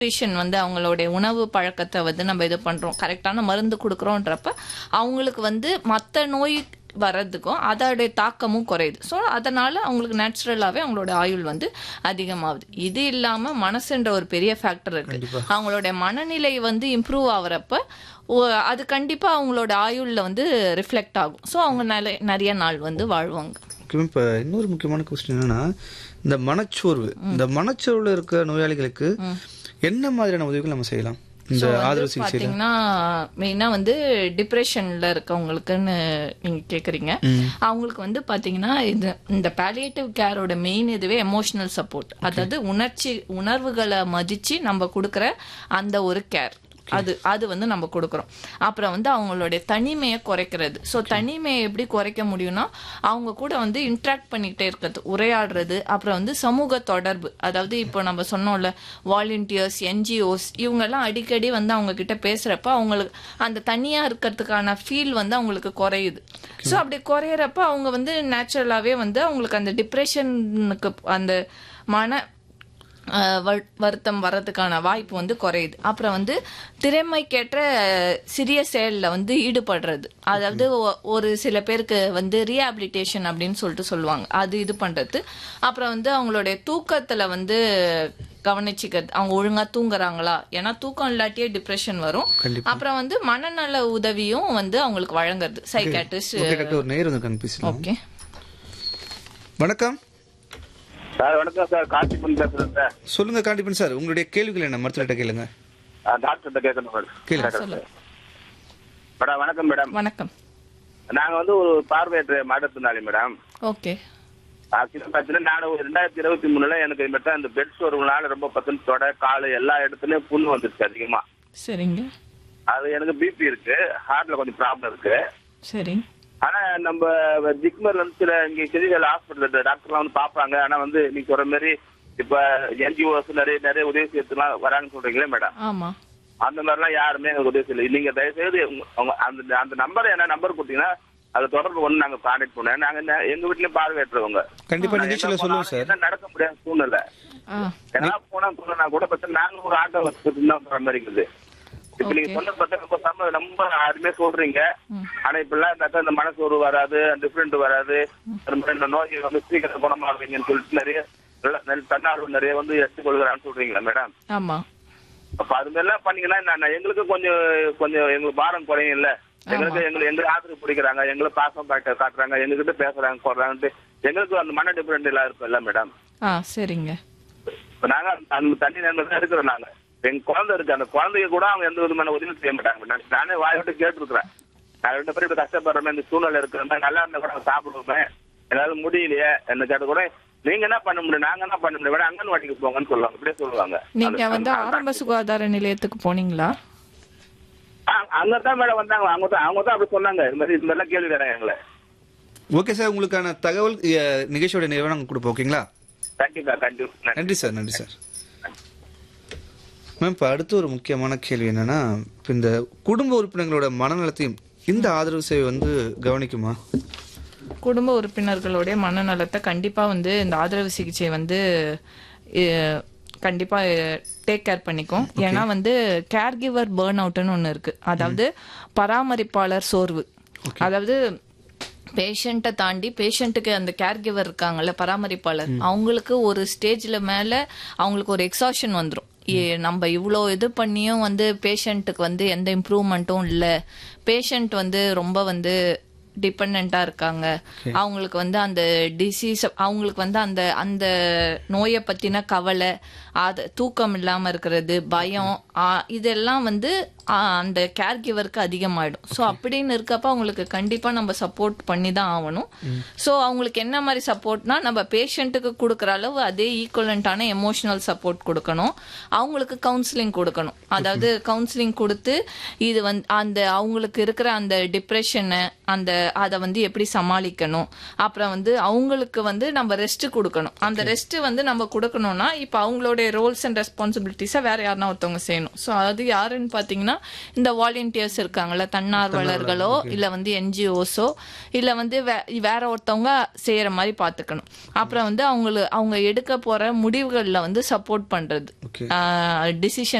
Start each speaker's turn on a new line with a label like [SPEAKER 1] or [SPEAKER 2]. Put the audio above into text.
[SPEAKER 1] nutrition வந்து அவங்களுடைய உணவு பழக்கத்தை வந்து நம்ம இது பண்றோம் கரெக்டான மருந்து கொடுக்குறோன்றப்ப அவங்களுக்கு வந்து மற்ற நோய் வர்றதுக்கும் அதோடைய தாக்கமும் குறையுது ஸோ அதனால அவங்களுக்கு நேச்சுரலாகவே அவங்களோட ஆயுள் வந்து அதிகமாகுது இது இல்லாமல் மனசுன்ற ஒரு பெரிய ஃபேக்டர் இருக்கு அவங்களுடைய மனநிலை வந்து இம்ப்ரூவ் ஆகுறப்ப ஓ- அது கண்டிப்பாக அவங்களோட ஆயுளில் வந்து ரிஃப்ளெக்ட் ஆகும் ஸோ அவங்க நிலை நிறைய நாள் வந்து வாழ்வாங்க
[SPEAKER 2] முக்கியமா இப்போ இன்னொரு முக்கியமான கொஸ்டின் என்னன்னா இந்த மனச்சோர்வு இந்த மனச்சோர்வுல இருக்க நோயாளிகளுக்கு என்ன மாதிரியான உதவிகள் நம்ம செய்யலாம் இந்த ஆதரவு சிகிச்சை
[SPEAKER 1] பாத்தீங்கன்னா மெயினா வந்து டிப்ரெஷன்ல இருக்கவங்களுக்குன்னு நீங்க கேக்குறீங்க அவங்களுக்கு வந்து பாத்தீங்கன்னா இது இந்த பாலியேட்டிவ் கேரோட மெயின் இதுவே எமோஷனல் சப்போர்ட் அதாவது உணர்ச்சி உணர்வுகளை மதிச்சு நம்ம கொடுக்குற அந்த ஒரு கேர் அது அது வந்து நம்ம கொடுக்குறோம் அப்புறம் வந்து அவங்களுடைய தனிமையை குறைக்கிறது ஸோ தனிமையை எப்படி குறைக்க முடியும்னா அவங்க கூட வந்து இன்ட்ராக்ட் பண்ணிக்கிட்டே இருக்கிறது உரையாடுறது அப்புறம் வந்து சமூக தொடர்பு அதாவது இப்போ நம்ம சொன்னோம்ல வாலண்டியர்ஸ் என்ஜிஓஸ் இவங்கெல்லாம் அடிக்கடி வந்து அவங்க கிட்ட பேசுறப்ப அவங்களுக்கு அந்த தனியா இருக்கிறதுக்கான ஃபீல் வந்து அவங்களுக்கு குறையுது ஸோ அப்படி குறையறப்ப அவங்க வந்து நேச்சுரலாவே வந்து அவங்களுக்கு அந்த டிப்ரெஷனுக்கு அந்த மன அஹ் வரு- வருத்தம் வர்றதுக்கான வாய்ப்பு வந்து குறையுது அப்புறம் வந்து திறமைக்கேற்ற அஹ், சிறிய செயல்ல வந்து ஈடுபடுறது அதாவது ஒ- ஒரு சில பேருக்கு வந்து ரீஹாபிலிட்டேஷன் அப்படின்னு சொல்லிட்டு சொல்லுவாங்க அது இது பண்றது அப்புறம் வந்து அவங்களுடைய தூக்கத்துல வந்து கவனிச்சுக்கிறது அவங்க ஒழுங்கா தூங்குறாங்களா ஏன்னா தூக்கம் இல்லாட்டியே டிப்ரெஷன் வரும் அப்புறம் வந்து மனநல உதவியும் வந்து அவங்களுக்கு வழங்குறது சைக்காட்ரிஸ்ட்
[SPEAKER 2] ஓகே டாக்டர் ஒரு நேர் வந்து பேசலாம்
[SPEAKER 1] ஓகே
[SPEAKER 2] வணக்கம்
[SPEAKER 3] சார் வணக்கம் சார் கார்த்திபன் பேசுறேன் சார்
[SPEAKER 2] சொல்லுங்க காண்டிபன் சார் உங்களுடைய கேள்விகள் என்ன மருத்துவர்கிட்ட கேளுங்க
[SPEAKER 3] டாக்டர் கேட்கணும் மேடம்
[SPEAKER 2] கேளுங்க
[SPEAKER 1] சொல்லுங்க
[SPEAKER 3] மேடம் வணக்கம் மேடம்
[SPEAKER 1] வணக்கம்
[SPEAKER 3] நாங்க வந்து ஒரு பார்வையற்ற மாற்றுத்திறனாளி மேடம்
[SPEAKER 1] ஓகே
[SPEAKER 3] ஆக்சுவலா பாத்தீங்கன்னா நான் ஒரு ரெண்டாயிரத்தி இருபத்தி மூணுல எனக்கு இது மாதிரி தான் இந்த பெட் சோர்வுனால ரொம்ப பத்துன்னு தொட காலு எல்லா இடத்துலயும் புண்ணு வந்துருச்சு அதிகமா
[SPEAKER 1] சரிங்க
[SPEAKER 3] அது எனக்கு பிபி இருக்கு ஹார்ட்ல கொஞ்சம் ப்ராப்ளம் இருக்கு
[SPEAKER 1] சரி
[SPEAKER 3] ஆனா நம்ம ஜிக்மர் வந்து சில இங்க செடிகள் ஹாஸ்பிட்டல் டாக்டர்லாம் வந்து பாப்பாங்க ஆனா வந்து நீங்க சொல்ற மாதிரி இப்ப என்ஜிஓஸ் நிறைய நிறைய உதவி செய்யறதுலாம் வராங்கன்னு சொல்றீங்களே மேடம்
[SPEAKER 1] ஆமா
[SPEAKER 3] அந்த மாதிரிலாம் யாருமே எங்களுக்கு உதவி செய்யல நீங்க தயவுசெய்து உங்க- உங்க அந்த அந்த நம்பர் என்ன நம்பர் கொடுத்தீங்கன்னா அது தொடர்பு ஒண்ணு நாங்க கான்டாக்ட் பண்ணுவோம் நாங்க என்ன- எங்க வீட்லயும் பார்வையற்றவங்க
[SPEAKER 2] கண்டிப்பா
[SPEAKER 3] நான்
[SPEAKER 2] நிகழ்ச்சியில
[SPEAKER 3] எங்க
[SPEAKER 2] சொல்லுவோம்
[SPEAKER 3] போனாலும்
[SPEAKER 2] சார்
[SPEAKER 3] என்ன நடக்க முடியாத சூழ்நிலை
[SPEAKER 1] ஆ
[SPEAKER 3] ஏன்னா போனா போனா கூட பத்தி நாங்க ஒரு ஆட்டோ வச்சுட்டு தான் போற மாதிரி இருக்குது இப்ப நீங்க சொன்ன பார்த்தா ரொம்ப சம ரொம்ப யாருமே சொல்றீங்க ஆனா இப்ப எல்லாம் இருந்தாக்கா இந்த மனசோர்வு வராது டிஃபரெண்ட் வராது அது மாதிரி இந்த நோய் வந்து சீக்கிரம் குணமாகுவீங்கன்னு சொல்லிட்டு நிறைய நல்ல- நல்ல தன்னார்வம் நிறைய வந்து எடுத்துக்கொள்கிறான்னு சொல்றீங்களா மேடம்
[SPEAKER 1] ஆமா
[SPEAKER 3] அப்ப அது மாதிரி எல்லாம் பண்ணீங்கன்னா நான் எங்களுக்கு கொஞ்சம் கொஞ்சம் எங்களுக்கு பாரம் குறையும் இல்ல எங்களுக்கு எங்களை எங்களுக்கு ஆதரவு பிடிக்கிறாங்க எங்களுக்கு பாசம் காட்ட காட்டுறாங்க எங்ககிட்ட பேசுறாங்க போடுறாங்கன்ட்டு எங்களுக்கு அந்த மன டிஃபரெண்ட் எல்லாம் இருக்கும் இல்ல மேடம்
[SPEAKER 1] ஆ சரிங்க
[SPEAKER 3] இப்ப நாங்க அந்த தண்ணி நேர்மை தான் இருக்கிறோம் நாங்க எங்க குழந்தை இருக்கு அந்த குழந்தைக்கு கூட அவங்க எந்த விதமான உதவி செய்ய மாட்டாங்க நான் நானே வாய் விட்டு கேட்டிருக்கிறேன் நான் ரெண்டு பேரும் இப்படி கஷ்டப்படுறோமே இந்த சூழ்நிலை இருக்கிற நல்லா இருந்தா கூட சாப்பிடுவோமே என்னால முடியலையே என்ன கேட்ட கூட நீங்க என்ன பண்ண முடியும் நாங்க என்ன பண்ண முடியும் வேணா அங்கன்வாடிக்கு போங்கன்னு சொல்லுவாங்க இப்படியே சொல்லுவாங்க
[SPEAKER 1] நீங்க வந்து ஆரம்ப சுகாதார நிலையத்துக்கு போனீங்களா
[SPEAKER 3] அங்க தான் மேடம் வந்தாங்க அவங்க தான் அவங்க தான் அப்படி சொன்னாங்க இது மாதிரி இது மாதிரிலாம் கேள்வி கேட்டாங்க எங்களை
[SPEAKER 2] ஓகே சார் உங்களுக்கான தகவல் அஹ், நிகழ்ச்சியோட நிறைவாக நாங்கள் கொடுப்போம் ஓகேங்களா
[SPEAKER 3] தேங்க்யூக்கா தேங்க்யூ
[SPEAKER 2] நன்றி சார் நன்றி சார் மேம் இப்போ அடுத்து ஒரு முக்கியமான கேள்வி என்னன்னா இப்போ இந்த குடும்ப உறுப்பினர்களோட மனநலத்தையும் இந்த ஆதரவு சேவை வந்து கவனிக்குமா
[SPEAKER 1] குடும்ப உறுப்பினர்களுடைய மனநலத்தை கண்டிப்பா வந்து இந்த ஆதரவு சிகிச்சை வந்து அஹ், கண்டிப்பா டேக் கேர் பண்ணிக்கும் ஏன்னா வந்து கேர் கிவர் பேர்ன் அவுட்னு ஒன்று இருக்கு அதாவது பராமரிப்பாளர் சோர்வு அதாவது பேஷண்ட்டை தாண்டி பேஷண்ட்டுக்கு அந்த கேர் கிவர் இருக்காங்கல்ல பராமரிப்பாளர் அவங்களுக்கு ஒரு ஸ்டேஜ்ல மேல அவங்களுக்கு ஒரு எக்ஸாஷன் வந்துடும் நம்ம இவ்வளோ இது பண்ணியும் வந்து பேஷண்ட்டுக்கு வந்து எந்த இம்ப்ரூவ்மெண்ட்டும் இல்லை பேஷண்ட் வந்து ரொம்ப வந்து டிபெண்டா இருக்காங்க அவங்களுக்கு வந்து அந்த டிசீஸ் அவங்களுக்கு வந்து அந்த அந்த நோயை பத்தின கவலை அது தூக்கம் இல்லாம இருக்கிறது பயம் ஆ, இதெல்லாம் வந்து ஆ, அந்த கேர் கிவருக்கு அதிகமாயிடும் ஸோ அப்படின்னு இருக்கப்ப அவங்களுக்கு கண்டிப்பா நம்ம சப்போர்ட் பண்ணி தான் ஆகணும் ஸோ அவங்களுக்கு என்ன மாதிரி சப்போர்ட்னா நம்ம பேஷண்ட்டுக்கு கொடுக்குற அளவு அதே ஈக்குவலண்டான எமோஷனல் சப்போர்ட் கொடுக்கணும் அவங்களுக்கு கவுன்சிலிங் கொடுக்கணும் அதாவது கவுன்சிலிங் கொடுத்து இது வந்து அந்த அவங்களுக்கு இருக்கிற அந்த டிப்ரெஷனை அந்த அதை வந்து எப்படி சமாளிக்கணும் அப்புறம் வந்து அவங்களுக்கு வந்து நம்ம ரெஸ்ட் கொடுக்கணும் அந்த ரெஸ்ட் வந்து நம்ம கொடுக்கணும்னா இப்போ அவங்களுடைய ரோல்ஸ் அண்ட் ரெஸ்பான்சிபிலிட்டிஸை வேற யாருன்னா ஒருத்தவங்க செய்யணும் ஸோ அது யாருன்னு பார்த்தீங்கன்னா இந்த வாலண்டியர்ஸ் இருக்காங்கல்ல தன்னார்வலர்களோ இல்ல வந்து என்ஜிஓஸோ இல்ல வந்து வே- வேற ஒருத்தவங்க செய்யற மாதிரி பாத்துக்கணும் அப்புறம் வந்து அவங்களுக்கு அவங்க எடுக்க போற முடிவுகள்ல வந்து சப்போர்ட் பண்றது
[SPEAKER 2] ஓகே
[SPEAKER 1] டிசிஷன்